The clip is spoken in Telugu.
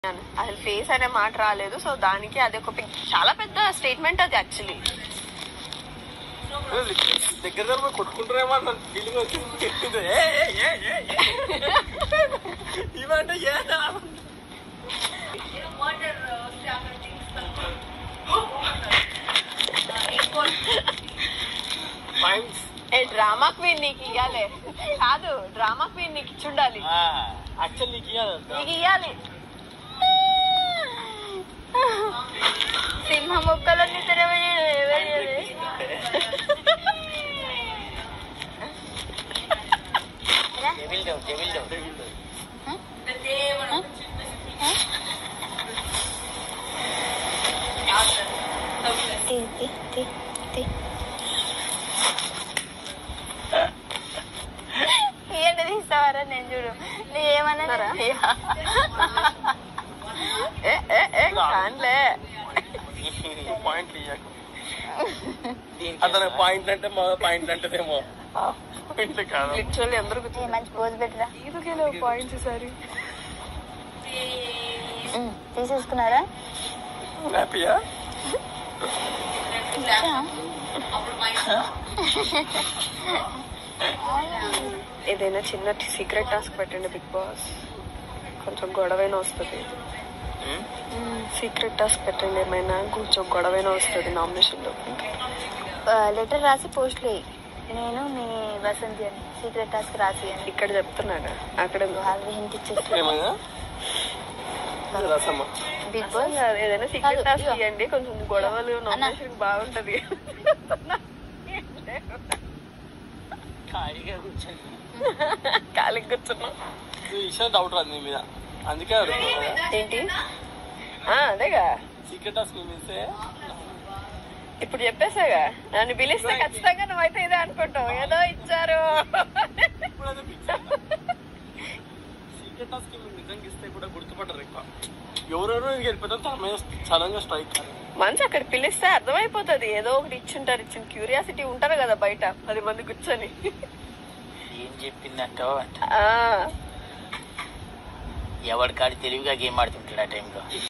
అసలు ఫేస్ అనే మాట రాలేదు సో దానికి అది ఒక big- చాలా పెద్ద స్టేట్మెంట్ అది యాక్చువల్లీ దగ్గర దగ్గర పోయి కొట్టుకుంటారేమో అన్న ఫీలింగ్ వచ్చింది ఏ, ఏ, ఏ, ఏ, ఏ. ఇవంటే ఏదా పాయింట్స్ ఏ డ్రామా క్వీన్ నీకు ఇయ్యాలి కాదు డ్రామా క్వీన్ నీకు ఇచ్చుండాలి యాక్చువల్ నీకు ఇయ్యాలి నీకు ఇయ్యాలి సింహ మొక్కలన్నీ తెరవలేదు ఎవరు devil down devil down devil down తీ తీ తీ తీ ఏంటి తీస్తావారా నేను చూడు నీ ఏమన్నా ఏ ఏ ఏ కాన్లే పాయింట్లు ఇయ్యకు అతను పాయింట్ అంటే మా పాయింట్ అంటేనేమో పాయింట్ కాదు లిటరల్లీ అందరూ ఏ మంచి పోజ్ పెట్టరా ఇదికేలో పాయింట్స్ ఈసారి ఉమ్, తీసేసుకున్నారా హ్యాపీయా ఏదైనా చిన్న సీక్రెట్ టాస్క్ పెట్టండి బిగ్ బాస్ కొంచెం గొడవైనా వస్తుంది సీక్రెట్ టాస్క్ పెట్టండి ఏమైనా కొంచెం గొడవైనా వస్తుంది నామినేషన్ లో లెటర్ రాసి పోస్ట్ వేయి నేను మీ వసంతి అని సీక్రెట్ టాస్క్ రాసి అని ఇక్కడ చెప్తున్నాడు అక్కడ వాళ్ళు హింట్ ఇచ్చేసి ఏమైనా రసమ్మ బిగ్ బాస్ ఏదైనా సీక్రెట్ కాదు, టాస్క్ ఇదిగో. ఇవ్వండి కొంచెం గొడవలు అన్న. నామినేషన్ బాగుంటది ఖాళీగా కూర్చొని ఖాళీ కూర్చున్నాం ఈ విషయం డౌట్ రాదు నీ మీద అందుకే అడుగుతున్నా ఏంటి ఆ, అదేగా సీక్రెట్ టాస్క్ మిస్తే ఇప్పుడు చెప్పేసాగా నన్ను పిలిస్తే ఖచ్చితంగా నువ్వైతే ఇదే అనుకుంటావు ఏదో ఇచ్చారు ఇప్పుడు అదే ఫిక్స్ సీక్రెట్ టాస్క్ మీరు నిజంగా ఇస్తే కూడా గుర్తుపట్టరు ఎక్కువ ఎవరెవరో నీకు వెళ్ళిపోతారు తన మీద సడన్ గా స్ట్రైక్ మనసు అక్కడ పిలిస్తే అర్థమైపోతుంది ఏదో ఒకటి ఇచ్చుంటారు ఇచ్చిన క్యూరియాసిటీ ఉంటారు కదా బయట పది మంది కూర్చొని ఏం చెప్పిందంటో అంట ఆ ఎవడి కాడి తెలివిగా గేమ్ ఆడుతుంటాడు ఆ టైంలో